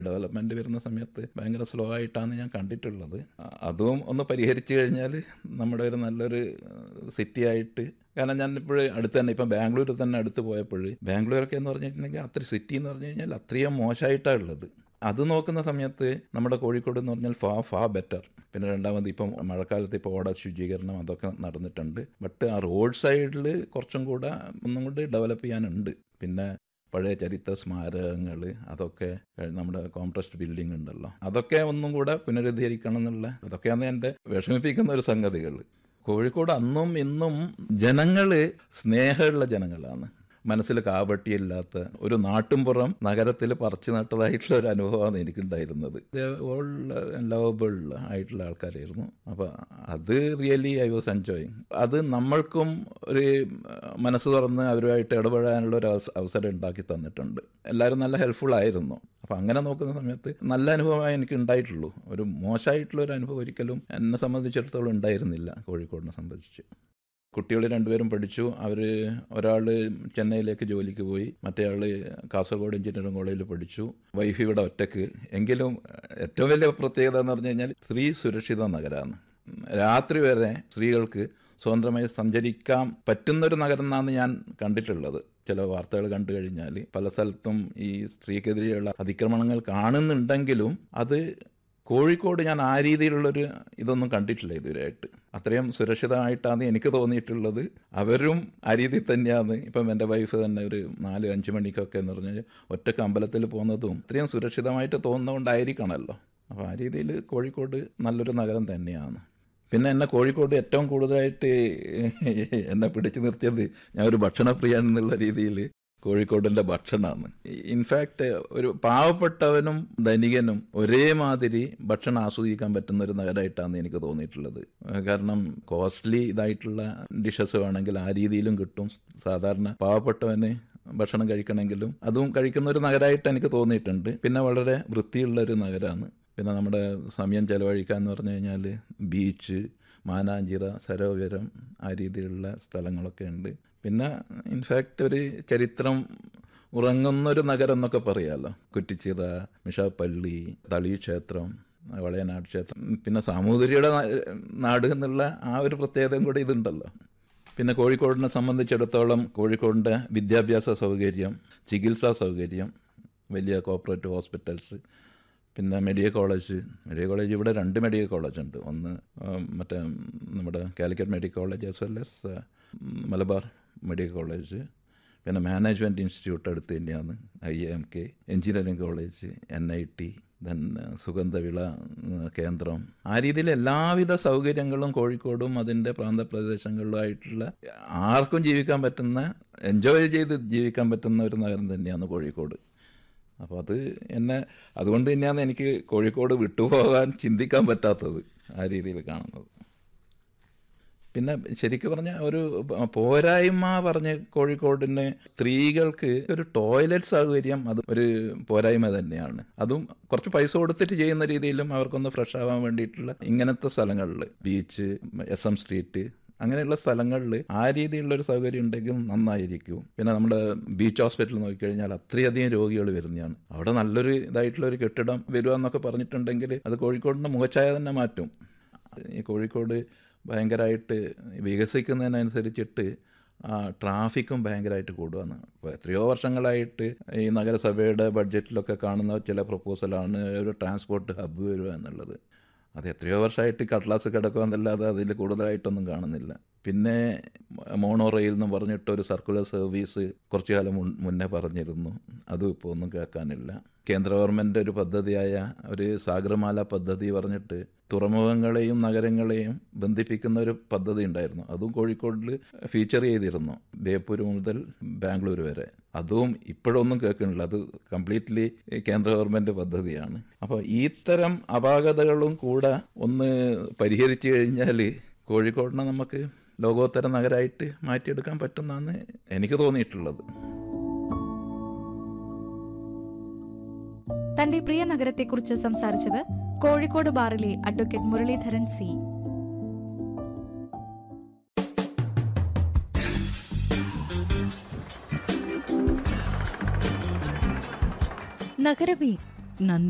development വരുന്ന സമയത്ത് ഭയങ്കര സ്ലോ ആയിട്ടാണ് ഞാൻ കണ്ടിട്ടുള്ളത് അ- അതും ഒന്ന് പരിഹരിച്ചു കഴിഞ്ഞാൽ നമ്മുടെ ഒരു നല്ലൊരു സിറ്റി ആയിട്ട് കാരണം ഞാൻ ഇപ്പോഴും അടുത്ത് തന്നെ ഇപ്പം ബാംഗ്ലൂർ തന്നെ അടുത്ത് പോയപ്പോൾ ബാംഗ്ലൂരൊക്കെ എന്ന് പറഞ്ഞിട്ടുണ്ടെങ്കിൽ അത്ര സിറ്റി എന്ന് പറഞ്ഞു കഴിഞ്ഞാൽ അത്രയും മോശമായിട്ടാണ് ഉള്ളത് അത് നോക്കുന്ന സമയത്ത് നമ്മുടെ കോഴിക്കോട് എന്ന് പറഞ്ഞാൽ ഫാ ഫാ ബെറ്റർ പിന്നെ രണ്ടാമത് ഇപ്പം മഴക്കാലത്ത് ഇപ്പോൾ ഓട ശുചീകരണം അതൊക്കെ നടന്നിട്ടുണ്ട് ബട്ട് ആ റോഡ് സൈഡിൽ കുറച്ചും കൂടെ ഒന്നും കൂടി ഡെവലപ്പ് ചെയ്യാനുണ്ട് പിന്നെ പഴയ ചരിത്ര സ്മാരകങ്ങൾ അതൊക്കെ ഏഹ്, നമ്മുടെ കോംട്രസ്റ്റ് ബിൽഡിംഗ് ഉണ്ടല്ലോ അതൊക്കെ ഒന്നും കൂടെ പുനരുദ്ധരിക്കണം എന്നുള്ള അതൊക്കെയാണ് എൻ്റെ വിഷമിപ്പിക്കുന്ന ഒരു സംഗതികൾ കോഴിക്കോട് അന്നും ഇന്നും ജനങ്ങൾ സ്നേഹമുള്ള ജനങ്ങളാണ് മനസ്സിൽ കാപട്ടിയില്ലാത്ത ഒരു നാട്ടുംപുറം നഗരത്തിൽ പറിച്ചു നട്ടതായിട്ടുള്ള ഒരു അനുഭവമാണ് എനിക്കുണ്ടായിരുന്നത് ഓൾ ലവബിൾ ആയിട്ടുള്ള ആൾക്കാരായിരുന്നു അപ്പോൾ അത് റിയലി ഐ വാസ് എൻജോയിങ് അത് നമ്മൾക്കും ഒരു മനസ്സ് തുറന്ന് അവരുമായിട്ട് ഇടപെടാനുള്ള ഒരു അവസ- അവസരം ഉണ്ടാക്കി തന്നിട്ടുണ്ട് എല്ലാവരും നല്ല ഹെൽപ്ഫുൾ ആയിരുന്നു അപ്പോൾ അങ്ങനെ നോക്കുന്ന സമയത്ത് നല്ല അനുഭവമായി എനിക്ക് ഉണ്ടായിട്ടുള്ളൂ ഒരു മോശമായിട്ടുള്ള ഒരു അനുഭവം ഒരിക്കലും എന്നെ സംബന്ധിച്ചിടത്തോളം ഉണ്ടായിരുന്നില്ല കോഴിക്കോടിനെ സംബന്ധിച്ച് കുട്ടികൾ രണ്ടുപേരും പഠിച്ചു അവർ ഒരാൾ ചെന്നൈയിലേക്ക് ജോലിക്ക് പോയി മറ്റേയാൾ കാസർഗോഡ് എഞ്ചിനീയറിംഗ് കോളേജിൽ പഠിച്ചു വൈഫ് ഇവിടെ ഒറ്റക്ക് എങ്കിലും ഏറ്റവും വലിയ പ്രത്യേകത എന്ന് പറഞ്ഞു കഴിഞ്ഞാൽ സ്ത്രീ സുരക്ഷിത നഗരമാണ് രാത്രി വരെ സ്ത്രീകൾക്ക് സ്വതന്ത്രമായി സഞ്ചരിക്കാൻ പറ്റുന്നൊരു നഗരം എന്നാണ് ഞാൻ കണ്ടിട്ടുള്ളത് ചില വാർത്തകൾ കണ്ടു കഴിഞ്ഞാൽ പല സ്ഥലത്തും ഈ സ്ത്രീക്കെതിരെയുള്ള അതിക്രമണങ്ങൾ കാണുന്നുണ്ടെങ്കിലും അത് കോഴിക്കോട് ഞാൻ ആ രീതിയിലുള്ളൊരു ഇതൊന്നും കണ്ടിട്ടില്ല ഇതുവരെയായിട്ട് അത്രയും സുരക്ഷിതമായിട്ടാണ് എനിക്ക് തോന്നിയിട്ടുള്ളത് അവരും ആ രീതിയിൽ തന്നെയാണ് ഇപ്പം എൻ്റെ വൈഫ് തന്നെ ഒരു നാല് അഞ്ച് മണിക്കൊക്കെ എന്ന് പറഞ്ഞാൽ ഒറ്റക്ക് അമ്പലത്തിൽ പോകുന്നതും അത്രയും സുരക്ഷിതമായിട്ട് തോന്നുന്നതുകൊണ്ടായിരിക്കണമല്ലോ അപ്പോൾ ആ രീതിയിൽ കോഴിക്കോട് നല്ലൊരു നഗരം തന്നെയാണ് പിന്നെ എന്നെ കോഴിക്കോട് ഏറ്റവും കൂടുതലായിട്ട് എന്നെ പിടിച്ചു നിർത്തിയത് ഞാൻ ഒരു ഭക്ഷണപ്രിയൻ എന്നുള്ള രീതിയിൽ കോഴിക്കോടിൻ്റെ ഭക്ഷണമാണ് ഇൻഫാക്റ്റ് ഒരു പാവപ്പെട്ടവനും ധനികനും ഒരേമാതിരി ഭക്ഷണം ആസ്വദിക്കാൻ പറ്റുന്ന ഒരു നഗരമായിട്ടാണ് എനിക്ക് തോന്നിയിട്ടുള്ളത് കാരണം കോസ്റ്റ്ലി ഇതായിട്ടുള്ള ഡിഷസ് വേണമെങ്കിൽ ആ രീതിയിലും കിട്ടും സാധാരണ പാവപ്പെട്ടവന് ഭക്ഷണം കഴിക്കണമെങ്കിലും അതും കഴിക്കുന്ന ഒരു നഗരമായിട്ട് എനിക്ക് തോന്നിയിട്ടുണ്ട് പിന്നെ വളരെ വൃത്തിയുള്ള ഒരു നഗരമാണ് പിന്നെ നമ്മുടെ സമയം ചെലവഴിക്കുക എന്ന് പറഞ്ഞു കഴിഞ്ഞാൽ ബീച്ച് മാനാഞ്ചിറ സരോവരം ആ രീതിയിലുള്ള സ്ഥലങ്ങളൊക്കെ ഉണ്ട് പിന്നെ ഇൻഫാക്റ്റ് ഒരു ചരിത്രം ഉറങ്ങുന്നൊരു നഗരം എന്നൊക്കെ പറയാമല്ലോ കുറ്റിച്ചിറ മിഷാപ്പള്ളി തളി ക്ഷേത്രം വളയനാട് ക്ഷേത്രം പിന്നെ സാമൂതിരിയുടെ നാ- നാട് എന്നുള്ള ആ ഒരു പ്രത്യേകതയും കൂടി ഇതുണ്ടല്ലോ പിന്നെ കോഴിക്കോടിനെ സംബന്ധിച്ചിടത്തോളം കോഴിക്കോടിൻ്റെ വിദ്യാഭ്യാസ സൗകര്യം ചികിത്സാ സൗകര്യം വലിയ കോപ്പറേറ്റീവ് ഹോസ്പിറ്റൽസ് പിന്നെ മെഡിക്കൽ കോളേജ് മെഡിക്കൽ കോളേജ് ഇവിടെ രണ്ട് മെഡിക്കൽ കോളേജ് ഉണ്ട് ഒന്ന് ഉം, മറ്റേ ഉം, നമ്മുടെ Calicut medical college as well as Malabar medical college പിന്നെ മാനേജ്മെൻറ്റ് ഇൻസ്റ്റിറ്റ്യൂട്ട് അടുത്ത് തന്നെയാണ് I M K engineering college N I T then സുഗന്ധവിള ഉം, കേന്ദ്രം ആ രീതിയിൽ എല്ലാവിധ സൗകര്യങ്ങളും കോഴിക്കോടും അതിൻ്റെ പ്രാന്തപ്രദേശങ്ങളിലുമായിട്ടുള്ള ആർക്കും ജീവിക്കാൻ പറ്റുന്ന എൻജോയ് ചെയ്ത് ജീവിക്കാൻ പറ്റുന്ന ഒരു നഗരം തന്നെയാണ് കോഴിക്കോട് അപ്പോൾ അത് എന്നെ അതുകൊണ്ട് തന്നെയാണ് എനിക്ക് കോഴിക്കോട് വിട്ടുപോകാൻ ചിന്തിക്കാൻ പറ്റാത്തത് ആ രീതിയിൽ കാണുന്നത് പിന്നെ ശരിക്കും പറഞ്ഞാൽ ഒരു പോരായ്മ പറഞ്ഞ് കോഴിക്കോടിന് സ്ത്രീകൾക്ക് ഒരു ടോയ്ലറ്റ് സൗകര്യം അത് ഒരു പോരായ്മ തന്നെയാണ് അതും കുറച്ച് പൈസ കൊടുത്തിട്ട് ചെയ്യുന്ന രീതിയിലും അവർക്കൊന്ന് ഫ്രഷ് ആവാൻ വേണ്ടിയിട്ടുള്ള ഇങ്ങനത്തെ സ്ഥലങ്ങളിൽ ബീച്ച് എസ് എം സ്ട്രീറ്റ് അങ്ങനെയുള്ള സ്ഥലങ്ങളിൽ ആ രീതിയിലുള്ള ഒരു സൗകര്യം ഉണ്ടെങ്കിൽ നന്നായിരിക്കും പിന്നെ നമ്മുടെ ബീച്ച് ഹോസ്പിറ്റൽ നോക്കിക്കഴിഞ്ഞാൽ അത്രയധികം രോഗികൾ വരുന്നതാണ് അവിടെ നല്ലൊരു ഇതായിട്ടുള്ള ഒരു കെട്ടിടം വരിക എന്നൊക്കെ പറഞ്ഞിട്ടുണ്ടെങ്കിൽ അത് കോഴിക്കോടിൻ്റെ മുഖച്ഛായ തന്നെ മാറ്റും ഈ കോഴിക്കോട് ഭയങ്കരമായിട്ട് വികസിക്കുന്നതിനനുസരിച്ചിട്ട് ആ ട്രാഫിക്കും ഭയങ്കരമായിട്ട് കൂടുകയാണ് ഇപ്പോൾ എത്രയോ വർഷങ്ങളായിട്ട് ഈ നഗരസഭയുടെ ബഡ്ജറ്റിലൊക്കെ കാണുന്ന ചില പ്രപ്പോസലാണ് ഒരു ട്രാൻസ്പോർട്ട് ഹബ്ബ് വരിക എന്നുള്ളത് അത് എത്രയോ വർഷമായിട്ട് കടലാസ് കിടക്കുക എന്നല്ലാതെ അതിൽ കൂടുതലായിട്ടൊന്നും കാണുന്നില്ല പിന്നെ മോണോ റെയിൽ എന്ന് പറഞ്ഞിട്ട് ഒരു സർക്കുലർ സർവീസ് കുറച്ചു കാലം മുൻ- മുന്നേ പറഞ്ഞിരുന്നു അതും ഇപ്പോൾ ഒന്നും കേൾക്കാനില്ല കേന്ദ്ര ഗവൺമെൻറ് ഒരു പദ്ധതിയായ ഒരു സാഗർമാല പദ്ധതി പറഞ്ഞിട്ട് തുറമുഖങ്ങളെയും നഗരങ്ങളെയും ബന്ധിപ്പിക്കുന്ന ഒരു പദ്ധതി ഉണ്ടായിരുന്നു അതും കോഴിക്കോടിൽ ഫീച്ചർ ചെയ്തിരുന്നു ബേപ്പൂർ മുതൽ ബാംഗ്ലൂർ വരെ അതും ഇപ്പോഴൊന്നും കേൾക്കുന്നില്ല അത് കംപ്ലീറ്റ്ലി കേന്ദ്ര ഗവൺമെൻറ് പദ്ധതിയാണ് അപ്പോൾ ഇത്തരം അപാകതകളും കൂടെ ഒന്ന് പരിഹരിച്ചു കഴിഞ്ഞാൽ കോഴിക്കോടിനെ നമുക്ക് ലോകോത്തര നഗരമായിട്ട് മാറ്റിയെടുക്കാൻ പറ്റുമെന്നാണ് എനിക്ക് തോന്നിയിട്ടുള്ളത് തന്റെ പ്രിയ നഗരത്തെക്കുറിച്ച് സംസാരിച്ചത് കോഴിക്കോട് ബാറിലെ അഡ്വക്കേറ്റ് മുരളീധരൻ സി നഗരമേ നന്ദി